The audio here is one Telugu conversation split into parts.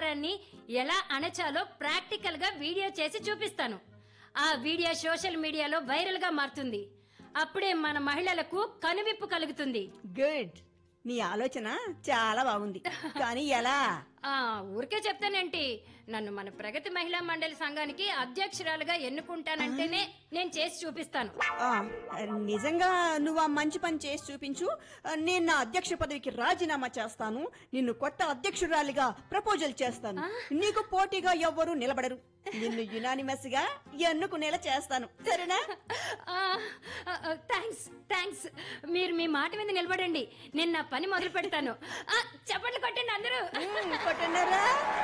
దురాచారాన్ని ఎలా అణచాలో ప్రాక్టికల్ గా వీడియో చేసి చూపిస్తాను ఆ వీడియో సోషల్ మీడియాలో వైరల్ గా మారుతుంది అప్పుడే మన మహిళలకు కనువిప్పు కలుగుతుంది గుడ్ నీ ఆలోచన చాలా బాగుంది కానీ ఎలా ఆ ఊరికే చెప్తానేంటి నన్ను మన ప్రగతి మహిళా మండలి సంఘానికి అధ్యక్షురాలుగా ఎన్నుకుంటానంటేనే నేను చేసి చూపిస్తాను ఆ, నిజంగా నువ్వు ఆ మంచి పని చేసి చూపించు నేను నా అధ్యక్ష పదవికి రాజీనామా చేస్తాను నిన్ను కొత్త అధ్యక్షురాలిగా ప్రపోజల్ చేస్తాను నీకు పోటీగా ఎవ్వరూ నిలబడరు నిన్ను యునానిమస్ గా ఎన్నుకునేలా చేస్తాను సరేనా థ్యాంక్స్ థ్యాంక్స్ మీరు మీ మాట మీద నిలబడండి నేను నా పని మొదలు పెడతాను ఆ, చప్పట్లు కొట్టండి అందరూ ఉమ్, కొట్టన్నారా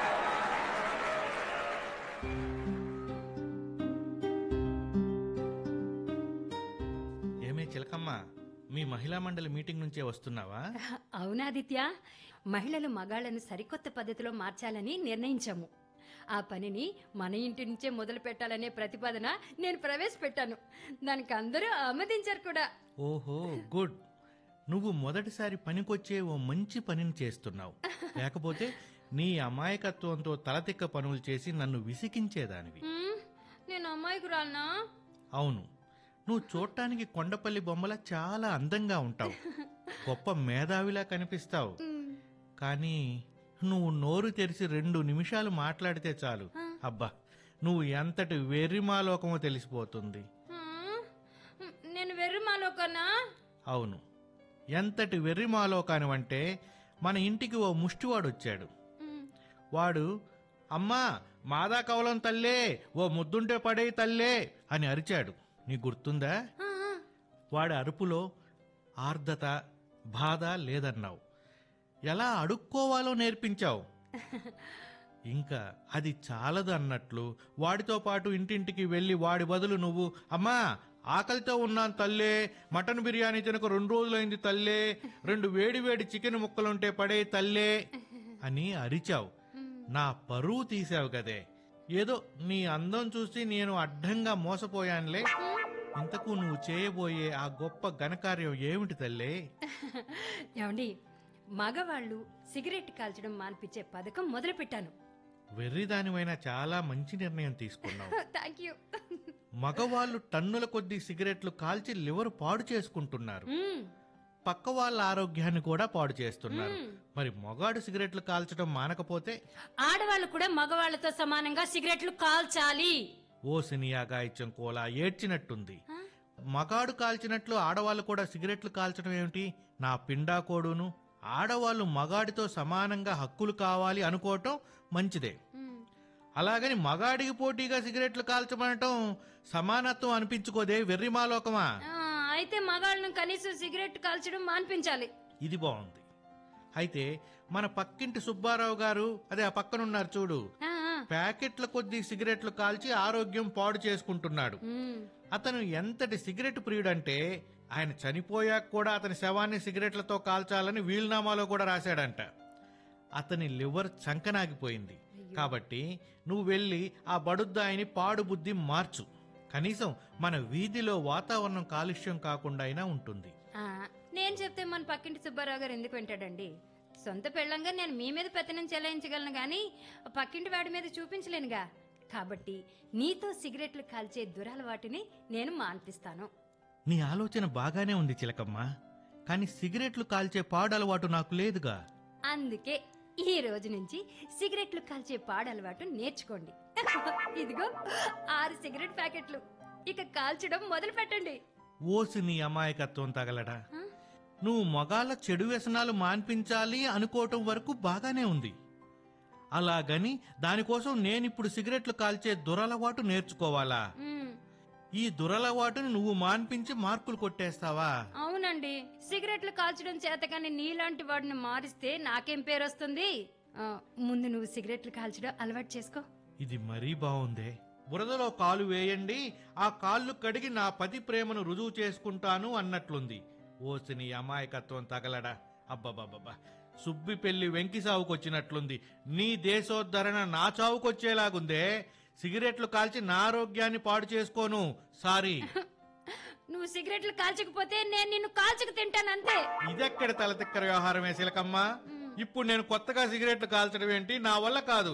ఏమే చిలకమ్మ మీ మహిళా మండలి మీటింగ్ నుంచే వస్తున్నావా అవునాదిత్య మహిళలు మగాళ్లను సరికొత్త పద్ధతిలో మార్చాలని నిర్ణయించాము ఆ పనిని మన ఇంటి నుంచే మొదలు పెట్టాలనే ప్రతిపాదన నేను ప్రవేశపెట్టాను దానికి అందరూ ఆమోదించారు కూడా ఓహో గుడ్ నువ్వు మొదటిసారి పనికొచ్చే ఓ మంచి పనిని చేస్తున్నావు లేకపోతే నీ అమాయకత్వంతో తలతిక్క పనులు చేసి నన్ను విసికించేదానివి హ్మ్, నేను అమ్మాయికి రాలనా అవును నువ్వు చూడటానికి కొండపల్లి బొమ్మల చాలా అందంగా ఉంటావు గొప్ప మేధావిలా కనిపిస్తావు కానీ నువ్వు నోరు తెరిచి రెండు నిమిషాలు మాట్లాడితే చాలు అబ్బా నువ్వు ఎంతటి వెర్రిమాలోకమో తెలిసిపోతుంది హ్మ్, నేను వెర్రిమాలోకనా అవును ఎంతటి వెర్రిమాలోకానివంటే మన ఇంటికి ఓ ముష్టివాడు వచ్చాడు హ్మ్, వాడు అమ్మా మాదా కవలం తల్లే ఓ ముద్దుంటే పడే తల్లే అని అరిచాడు నీ గుర్తుందా ఆ, ఆ. వాడి అరుపులో ఆర్ద్రత బాధ లేదన్నావు ఎలా అడుక్కోవాలో నేర్పించావు ఇంకా అది చాలదు అన్నట్లు వాడితో పాటు ఇంటింటికి వెళ్ళి వాడి బదులు నువ్వు అమ్మా ఆకలితో ఉన్నాను తల్లే మటన్ బిర్యానీ తినక రెండు రోజులైంది తల్లే రెండు వేడి వేడి చికెన్ ముక్కలుంటే పడే తల్లే అని అరిచావు నా పరువు తీసావు కదే ఏదో నీ అందం చూసి నేను అడ్డంగా మోసపోయానులే ఇంతకు నువ్వు చేయబోయే ఆ గొప్ప ఘనకార్యం ఏమిటి తల్లే ఏమండి మగవాళ్ళు సిగరెట్ కాల్చడం మాన్పించే పథకం మొదలు పెట్టాను వెర్రిదానివైన చాలా మంచి నిర్ణయం తీసుకున్నావు థ్యాంక్ యూ మగవాళ్ళు టన్నుల కొద్దీ సిగరెట్లు కాల్చి లివర్ పాడు చేసుకుంటున్నారు పక్క వాళ్ళ ఆరోగ్యాన్ని కూడా పాడు చేస్తున్నారు మరి మగాడు సిగరెట్లు కాల్చడం మానకపోతే ఆడవాళ్ళు కూడా మగవాళ్ళతో సమానంగా సిగరెట్లు కాల్చాలి ఓ సినియాగాయిత్యం కోలా ఏడ్చినట్టుంది మగాడు కాల్చినట్లు ఆడవాళ్ళు కూడా సిగరెట్లు కాల్చడం ఏమిటి నా పిండాకోడును ఆడవాళ్ళు మగాడితో సమానంగా హక్కులు కావాలి అనుకోవటం మంచిదే అలాగని మగాడికి పోటీగా సిగరెట్లు కాల్చమనటం సమానత్వం అనిపించుకోదే వెర్రిమాలోకమా ఆ, అయితే మగాళ్ళను కనీసం సిగరెట్ కాల్చడం మాన్పించాలి ఇది బాగుంది అయితే మన పక్కింటి సుబ్బారావు గారు అదే ఆ పక్కనున్నారు చూడు ఆ, ఆ. ప్యాకెట్ల కొద్దీ సిగరెట్లు కాల్చి ఆరోగ్యం పాడు చేసుకుంటున్నాడు ఉమ్. అతను ఎంతటి సిగరెట్ ప్రియుడంటే ఆయన చనిపోయాక కూడా అతని శవాన్ని సిగరెట్లతో కాల్చాలని వీలునామాలో కూడా రాశాడంట అతని లివర్ చంకనాగిపోయింది కాబట్టి నువ్వు వెళ్ళి ఆ బడుద్దాయిని పాడు బుద్ధి మార్చు కనీసం మన వీధిలో వాతావరణం కాలుష్యం కాకుండా అయినా ఉంటుంది ఆ, నేను చెప్తే మన పక్కింటి సుబ్బారావు గారు ఎందుకు వింటాడండి సొంత పెళ్ళంగా నేను మీ మీద పెత్తనం చెలాయించగలను గాని పక్కింటి వాడి మీద చూపించలేనుగా కాబట్టి నీతో సిగరెట్లు కాల్చే దురలవాటిని నేను మాన్పిస్తాను నీ ఆలోచన బాగానే ఉంది చిలకమ్మ కానీ సిగరెట్లు కాల్చే పాడు అలవాటు నాకు లేదుగా అందుకే ఈ రోజు నుంచి సిగరెట్లు కాల్చే పాడలవాటు నేర్చుకోండి ఇదిగో ఆరు సిగరెట్ ప్యాకెట్లు ఇక కాల్చడం మొదలు పెట్టండి ఓసి నీ అమాయకత్వం తగలడా నువ్వు మగాళ్ళ చెడు వ్యసనాలు మాన్పించాలి అనుకోవటం వరకు బాగానే ఉంది అలాగని దానికోసం నేనిప్పుడు సిగరెట్లు కాల్చే దురలవాటు నేర్చుకోవాలా మ్మ్. ఈ దురలవాటుని నువ్వు మాన్పించి మార్కులు కొట్టేస్తావా అవునండి సిగరెట్లు కాల్చడం చేతకాని నీలాంటి వాడిని మారిస్తే నాకేం పేరు వస్తుంది ఆ, ముందు నువ్వు సిగరెట్లు కాల్చడం అలవాటు చేసుకో ఇది మరీ బాగుందే బురదలో కాలు వేయండి ఆ కాళ్ళు కడిగి నా పతి ప్రేమను రుజువు చేసుకుంటాను అన్నట్లుంది ఓసిని అమాయకత్వం తగలడా అబ్బబ్బబ్బబ్బా సుబ్బి పెళ్లి వెంకి సావుకొచ్చినట్లుంది నీ దేశోద్ధరణ నా చావుకొచ్చేలాగుందే సిగరెట్లు కాల్చి నా ఆరోగ్యాన్ని పాడు చేసుకోను సారీ నువ్వు సిగరెట్లు కాల్చకపోతే నేను నిన్ను కాల్చక తింటాను అంతే ఇదెక్కడ తలతిక్కర వ్యవహారమే శిలకమ్మ ఇప్పుడు నేను కొత్తగా సిగరెట్లు కాల్చడం ఏంటి నా వల్ల కాదు